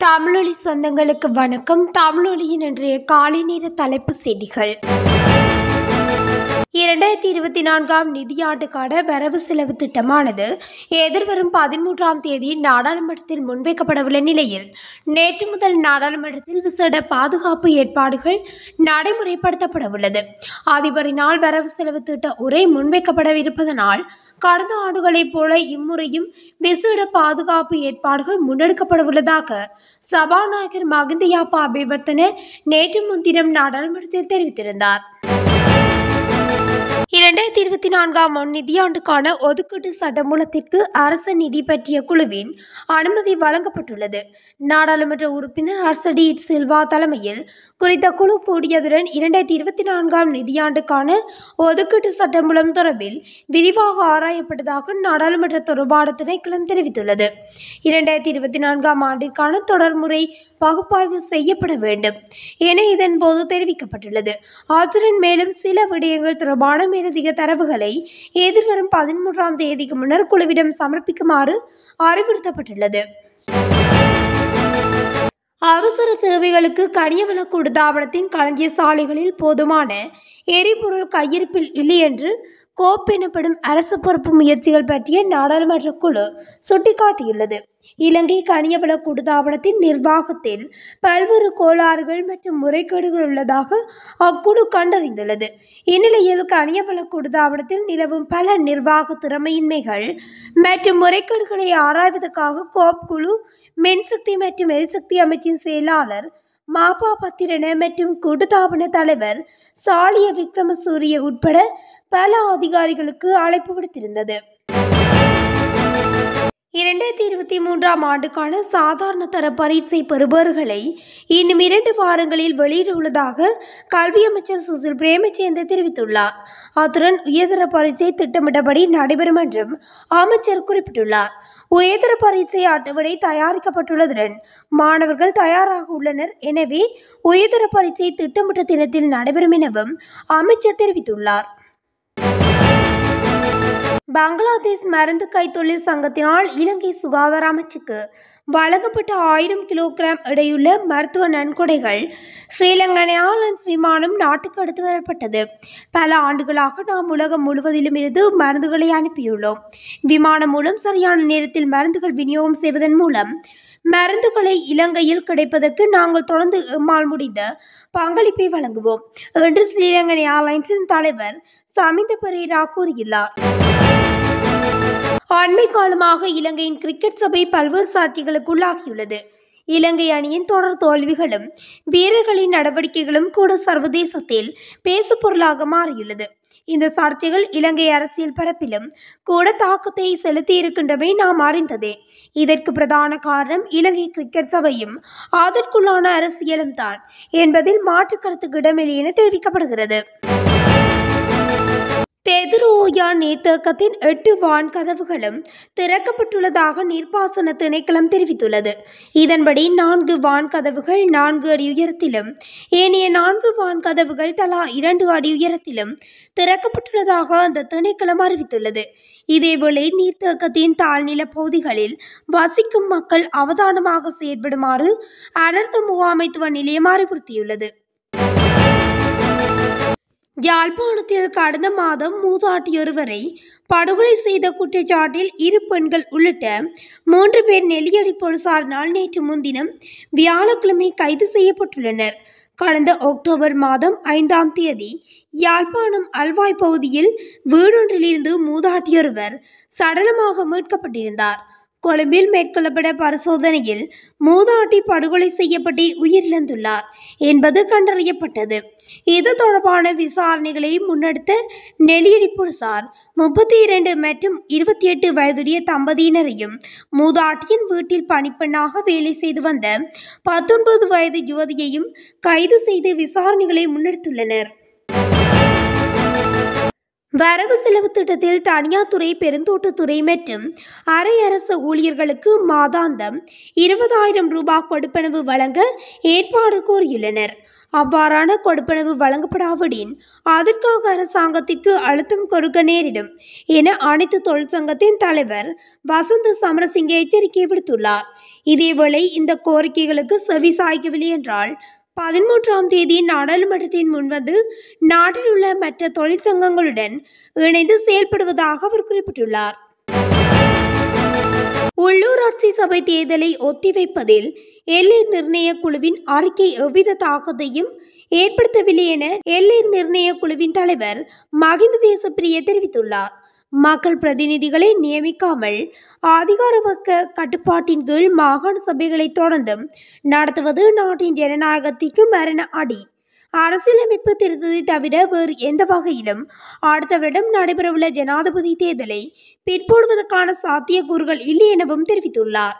தமிழொலி சொந்தங்களுக்கு வணக்கம் தமிழொலியின் இன்றைய காலை நேர தலைப்பு செய்திகள் இரண்டாயிரத்தி இருபத்தி நான்காம் நிதியாண்டுக்கான வரவு செலவு திட்டமானது எதிர்வரும் பதிமூன்றாம் தேதி நாடாளுமன்றத்தில் முன்வைக்கப்படவுள்ள நிலையில் நேற்று முதல் நாடாளுமன்றத்தில் விசேட பாதுகாப்பு ஏற்பாடுகள் நடைமுறைப்படுத்தப்பட உள்ளது அதிபரினால் வரவு செலவு திட்ட உரை முன்வைக்கப்படவிருப்பதனால் கடந்த ஆண்டுகளைப் போல இம்முறையும் விசேட பாதுகாப்பு ஏற்பாடுகள் முன்னெடுக்கப்பட உள்ளதாக சபாநாயகர் மகிந்தயாப்பா அபிவர்த்தன நேற்று முன்தினம் நாடாளுமன்றத்தில் தெரிவித்திருந்தார் இரண்டாயிரத்தி இருபத்தி நான்காம் ஆண்டு நிதியாண்டுக்கான ஒதுக்கீட்டு சட்டமூலத்திற்கு அரச நிதி பற்றிய குழுவின் அனுமதி வழங்கப்பட்டுள்ளது நாடாளுமன்ற உறுப்பினர் ஹர்சடி சில்வா தலைமையில் குறித்த குழு கூடியதுடன் இரண்டாயிரத்தி இருபத்தி நான்காம் நிதியாண்டுக்கான ஒதுக்கீட்டு சட்டமூலம் தொடர்பில் விரிவாக ஆராயப்பட்டதாக நாடாளுமன்ற தொடர்பான திணைக்களம் தெரிவித்துள்ளது இரண்டாயிரத்தி இருபத்தி நான்காம் ஆண்டிற்கான தொடர்முறை பகுப்பாய்வு செய்யப்பட வேண்டும் என இதன் போது தெரிவிக்கப்பட்டுள்ளது அத்துடன் மேலும் சில விடயங்கள் தொடர்பான மேலதிக தரவுகளை எதிர்வரும் பதிமூன்றாம் தேதிக்கு முன்னர் குழுவிடம் சமர்ப்பிக்குமாறு அறிவுறுத்தப்பட்டுள்ளது அவசர தேவைகளுக்கு கனியவள கூடுதாபனத்தின் களஞ்சிய சாலைகளில் போதுமான எரிபொருள் கையிருப்பில் இல்லை என்று கோப் எனப்படும் அரசு பொறுப்பு முயற்சிகள் பற்றிய நாடாளுமன்ற குழு சுட்டிக்காட்டியுள்ளது இலங்கை கனியவள கூடுதாபனத்தின் நிர்வாகத்தில் பல்வேறு கோளாறுகள் மற்றும் முறைகேடுகள் உள்ளதாக அக்குழு கண்டறிந்துள்ளது இந்நிலையில் கனியவள கூடுதாபனத்தில் நிலவும் பல நிர்வாக திறமையின்மைகள் மற்றும் முறைகேடுகளை ஆராய்வதற்காக கோப் குழு மின்சக்தி மற்றும் எரிசக்தி அமைச்சின் செயலாளர் மாபா பத்திரன மற்றும் கூட்டுத்தாபன தலைவர் சாலிய விக்ரமசூரிய உட்பட பல அதிகாரிகளுக்கு அழைப்பு விடுத்திருந்தது இரண்டாயிரத்தி இருபத்தி மூன்றாம் ஆண்டுக்கான சாதாரண தர பரீட்சை பெறுபவர்களை இன்னும் இரண்டு வாரங்களில் வெளியிட உள்ளதாக கல்வி அமைச்சர் சுசில் பிரேமச்சந்திர தெரிவித்துள்ளார் அத்துடன் உயர்தர பரீட்சை திட்டமிட்டபடி நடைபெறும் என்றும் அமைச்சர் குறிப்பிட்டுள்ளார் உயர்தர பரீட்சை அட்டவணை தயாரிக்கப்பட்டுள்ளதுடன் மாணவர்கள் தயாராக உள்ளனர் எனவே உயர்தர பரீட்சை திட்டமிட்ட தினத்தில் நடைபெறும் எனவும் அமைச்சர் தெரிவித்துள்ளார் பங்களாதேஷ் மருந்து கைத்தொழில் சங்கத்தினால் இலங்கை சுகாதார அமைச்சுக்கு வழங்கப்பட்ட ஆயிரம் கிலோகிராம் எடையுள்ள மருத்துவ நன்கொடைகள் ஸ்ரீலங்கன் ஏர்லைன்ஸ் விமானம் நாட்டுக்கு எடுத்து வரப்பட்டது பல ஆண்டுகளாக நாம் உலகம் முழுவதிலும் இருந்து மருந்துகளை அனுப்பியுள்ளோம் விமானம் மூலம் சரியான நேரத்தில் மருந்துகள் விநியோகம் செய்வதன் மூலம் மருந்துகளை இலங்கையில் கிடைப்பதற்கு நாங்கள் தொடர்ந்து எம்மால் முடிந்த பங்களிப்பை வழங்குவோம் என்று ஸ்ரீலங்கன் ஏர்லைன்ஸின் தலைவர் சமிந்த பெரேரா கூறியுள்ளார் அண்மை காலமாக இலங்கையின் கிரிக்கெட் சபை பல்வேறு சாட்சிகளுக்கு உள்ளாகியுள்ளது இலங்கை அணியின் தொடர் தோல்விகளும் வீரர்களின் நடவடிக்கைகளும் கூட சர்வதேசத்தில் பேசுபொருளாக மாறியுள்ளது இந்த சர்ச்சைகள் இலங்கை அரசியல் பரப்பிலும் கூட தாக்கத்தை செலுத்தி இருக்கின்றமை நாம் அறிந்ததே இதற்கு பிரதான காரணம் இலங்கை கிரிக்கெட் சபையும் அதற்குள்ளான அரசியலும் தான் என்பதில் மாற்று கருத்துக்கு இடமில்லை என தெரிவிக்கப்படுகிறது தெதுரோயா நீர்த்தேக்கத்தின் எட்டு வான் கதவுகளும் திறக்கப்பட்டுள்ளதாக நீர்ப்பாசன திணைக்களம் தெரிவித்துள்ளது இதன்படி நான்கு வான் கதவுகள் நான்கு அடி உயரத்திலும் ஏனைய நான்கு வான் கதவுகள் தலா இரண்டு அடி உயரத்திலும் திறக்கப்பட்டுள்ளதாக அந்த திணைக்களம் அறிவித்துள்ளது இதேவேளை நீர்த்தேக்கத்தின் தாழ்நில பகுதிகளில் வசிக்கும் மக்கள் அவதானமாக செயற்படுமாறு அனர்த்த முகாமைத்துவ நிலையம் அறிவுறுத்தியுள்ளது யாழ்ப்பாணத்தில் கடந்த மாதம் மூதாட்டியொருவரை படுகொலை செய்த குற்றச்சாட்டில் இரு பெண்கள் உள்ளிட்ட மூன்று பேர் நெல்லியடி போலீசாரினால் நேற்று முன்தினம் வியாழக்கிழமை கைது செய்யப்பட்டுள்ளனர் கடந்த அக்டோபர் மாதம் ஐந்தாம் தேதி யாழ்ப்பாணம் அல்வாய் பகுதியில் வீடொன்றிலிருந்து மூதாட்டியொருவர் சடலமாக மீட்கப்பட்டிருந்தார் கொழும்பில் மேற்கொள்ளப்பட்ட பரிசோதனையில் மூதாட்டி படுகொலை செய்யப்பட்டு உயிரிழந்துள்ளார் என்பது கண்டறியப்பட்டது இது தொடர்பான விசாரணைகளை முன்னெடுத்த நெல்லியடி போலீசார் முப்பத்தி இரண்டு மற்றும் இருபத்தி எட்டு வயதுடைய தம்பதியினரையும் மூதாட்டியின் வீட்டில் பணிப்பெண்ணாக வேலை செய்து வந்த பத்தொன்பது வயது யுவதியையும் கைது செய்து விசாரணைகளை முன்னெடுத்துள்ளனர் வரவு செலவு திட்டத்தில் தனியார் துறை பெருந்தோட்டத்துறை மற்றும் அரை அரசு ஊழியர்களுக்கு மாதாந்தம் இருபதாயிரம் ரூபாய் கொடுப்பனவு வழங்க ஏற்பாடு கோரியுள்ளனர் அவ்வாறான கொடுப்பனவு வழங்கப்படாவிடின் அதற்காக அரசாங்கத்திற்கு அழுத்தம் கொடுக்க நேரிடும் என அனைத்து தொழிற்சங்கத்தின் தலைவர் வசந்த் சமரசிங்க எச்சரிக்கை விடுத்துள்ளார் இதேவேளை இந்த கோரிக்கைகளுக்கு செவி சாய்க்கவில்லை என்றால் பதிமூன்றாம் தேதி நாடாளுமன்றத்தின் முன்வந்து நாட்டில் உள்ள மற்ற தொழிற்சங்கங்களுடன் இணைந்து செயல்படுவதாக அவர் குறிப்பிட்டுள்ளார் உள்ளூராட்சி சபை தேர்தலை ஒத்திவைப்பதில் எல்லை நிர்ணய குழுவின் அறிக்கை எவ்வித தாக்கத்தையும் ஏற்படுத்தவில்லை என எல்லை நிர்ணய குழுவின் தலைவர் மகிந்த தேசப்பிரிய தெரிவித்துள்ளார் மக்கள் பிரதிநிதிகளை நியமிக்காமல் அதிகாரவர்க்க கட்டுப்பாட்டின் கீழ் மாகாண சபைகளை தொடர்ந்தும் நடத்துவது நாட்டின் ஜனநாயகத்திற்கு மரண அடி அரசியலமைப்பு திருத்தத்தை தவிர வேறு எந்த வகையிலும் அடுத்த வருடம் நடைபெறவுள்ள ஜனாதிபதி தேர்தலை பிற்போடுவதற்கான சாத்தியக்கூறுகள் இல்லை எனவும் தெரிவித்துள்ளார்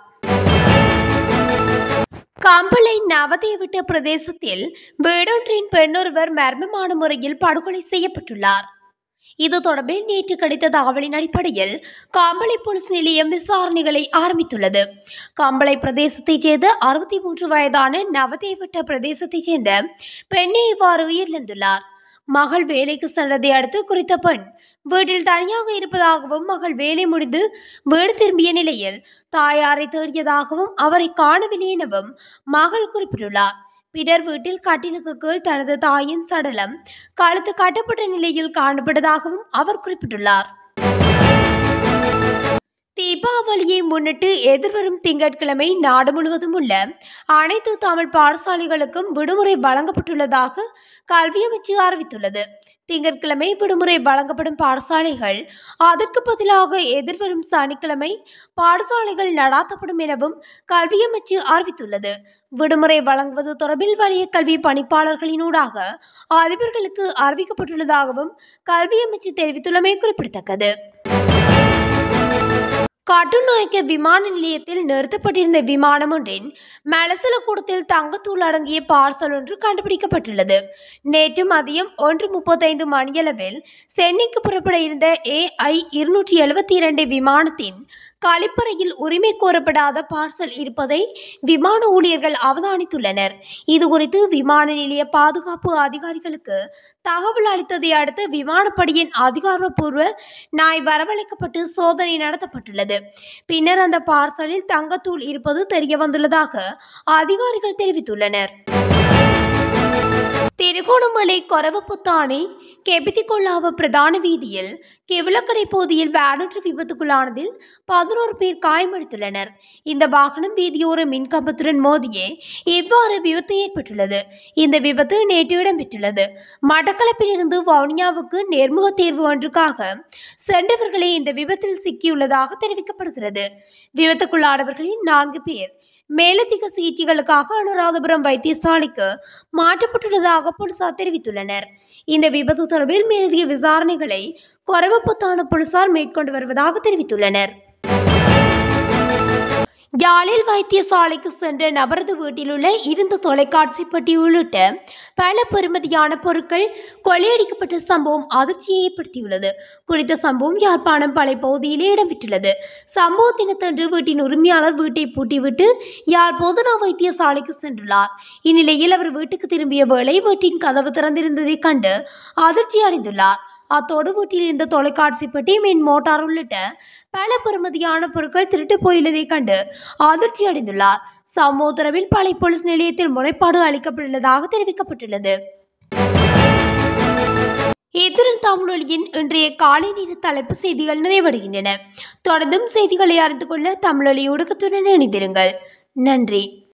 கம்பளை நவதேவிட்ட பிரதேசத்தில் வீடொன்றின் பெண்ணொருவர் மர்மமான முறையில் படுகொலை செய்யப்பட்டுள்ளார் இது தொடர்பில் நேற்று கிடைத்த தகவலின் அடிப்படையில் காம்பளை போலீஸ் நிலையம் விசாரணைகளை ஆரம்பித்துள்ளது காம்பளை பிரதேசத்தைச் சேர்ந்த அறுபத்தி மூன்று வயதான நவதேவட்ட பிரதேசத்தைச் சேர்ந்த பெண்ணே இவ்வாறு உயிரிழந்துள்ளார் மகள் வேலைக்கு சென்றதை அடுத்து குறித்த பெண் வீட்டில் தனியாக இருப்பதாகவும் மகள் வேலை முடிந்து வீடு திரும்பிய நிலையில் தாயாரை தேடியதாகவும் அவரை காணவில்லை எனவும் மகள் குறிப்பிட்டுள்ளார் பின்னர் வீட்டில் கட்டிலுக்கு கீழ் தனது தாயின் சடலம் கழுத்து கட்டப்பட்ட நிலையில் காணப்பட்டதாகவும் அவர் குறிப்பிட்டுள்ளார் தீபாவளியை முன்னிட்டு எதிர்வரும் திங்கட்கிழமை நாடு முழுவதும் உள்ள அனைத்து தமிழ் பாடசாலைகளுக்கும் விடுமுறை வழங்கப்பட்டுள்ளதாக கல்வி அமைச்சு அறிவித்துள்ளது திங்கட்கிழமை விடுமுறை வழங்கப்படும் பாடசாலைகள் அதற்கு பதிலாக எதிர்வரும் சனிக்கிழமை பாடசாலைகள் நடாத்தப்படும் எனவும் கல்வி அமைச்சு அறிவித்துள்ளது விடுமுறை வழங்குவது தொடர்பில் வலிய கல்வி பணிப்பாளர்களினூடாக அதிபர்களுக்கு அறிவிக்கப்பட்டுள்ளதாகவும் கல்வி அமைச்சு தெரிவித்துள்ளமை குறிப்பிடத்தக்கது கட்டுநாயக்க விமான நிலையத்தில் நிறுத்தப்பட்டிருந்த விமானம் ஒன்றின் மலசலக்கூடத்தில் தங்கத்தூள் அடங்கிய பார்சல் ஒன்று கண்டுபிடிக்கப்பட்டுள்ளது நேற்று மதியம் ஒன்று முப்பத்தைந்து மணியளவில் சென்னைக்கு புறப்பட இருந்த ஏஐ இருநூற்றி எழுபத்தி இரண்டு விமானத்தின் கழிப்பறையில் உரிமை கோரப்படாத பார்சல் இருப்பதை விமான ஊழியர்கள் அவதானித்துள்ளனர் இது குறித்து விமான நிலைய பாதுகாப்பு அதிகாரிகளுக்கு தகவல் அளித்ததை அடுத்து விமானப்படியின் அதிகாரப்பூர்வ நாய் வரவழைக்கப்பட்டு சோதனை நடத்தப்பட்டுள்ளது பின்னர் அந்த பார்சலில் தங்கத்தூள் இருப்பது தெரிய வந்துள்ளதாக அதிகாரிகள் தெரிவித்துள்ளனர் திருகோணமலை கொரவப்புத்தானை கெபிதிகொள்ளாவ பிரதான வீதியில் கிவிலக்கடை பகுதியில் வேனொன்று விபத்துக்குள்ளானதில் பதினோரு பேர் காயமடைந்துள்ளனர் இந்த வாகனம் வீதியோர மின்கம்பத்துடன் மோதியே இவ்வாறு விபத்து ஏற்பட்டுள்ளது இந்த விபத்து நேற்று இடம்பெற்றுள்ளது மட்டக்களப்பில் இருந்து வவுனியாவுக்கு நேர்முக தேர்வு ஒன்றுக்காக சென்றவர்களே இந்த விபத்தில் சிக்கியுள்ளதாக தெரிவிக்கப்படுகிறது விபத்துக்குள்ளானவர்களில் நான்கு பேர் மேலதிக சிகிச்சைகளுக்காக அனுராதபுரம் வைத்தியசாலைக்கு மாற்றப்பட்டுள்ளதாக போலீசார் தெரிவித்துள்ளனர் இந்த விபத்து தொடர்பில் மேலதிக விசாரணைகளை கொரவப்புத்தான போலீசார் மேற்கொண்டு வருவதாக தெரிவித்துள்ளனர் யாழில் வைத்தியசாலைக்கு சென்ற நபரது வீட்டில் உள்ள இருந்த தொலைக்காட்சி பெட்டி உள்ளிட்ட பல பெறுமதியான பொருட்கள் கொள்ளையடிக்கப்பட்ட சம்பவம் அதிர்ச்சியை ஏற்படுத்தியுள்ளது குறித்த சம்பவம் யாழ்ப்பாணம் பழைய பகுதியிலே இடம்பெற்றுள்ளது சம்பவ தினத்தன்று வீட்டின் உரிமையாளர் வீட்டை பூட்டிவிட்டு யாழ் பொதுநா வைத்தியசாலைக்கு சென்றுள்ளார் இந்நிலையில் அவர் வீட்டுக்கு திரும்பிய வேளை வீட்டின் கதவு திறந்திருந்ததைக் கண்டு அதிர்ச்சி அடைந்துள்ளார் அத்தோடு வீட்டில் இருந்த தொலைக்காட்சி பெட்டி மின் மோட்டார் உள்ளிட்ட பல பெறுமதியான பொருட்கள் திருட்டு போயுள்ளதைக் கண்டு அதிர்ச்சி அடைந்துள்ளார் சம்பவ தொடர்பில் பழைய போலீஸ் நிலையத்தில் முறைப்பாடு அளிக்கப்பட்டுள்ளதாக தெரிவிக்கப்பட்டுள்ளது இத்துடன் தமிழொலியின் இன்றைய காலை நேர தலைப்பு செய்திகள் நிறைவடைகின்றன தொடர்ந்தும் செய்திகளை அறிந்து கொள்ள தமிழொலி ஊடகத்துடன் இணைந்திருங்கள் நன்றி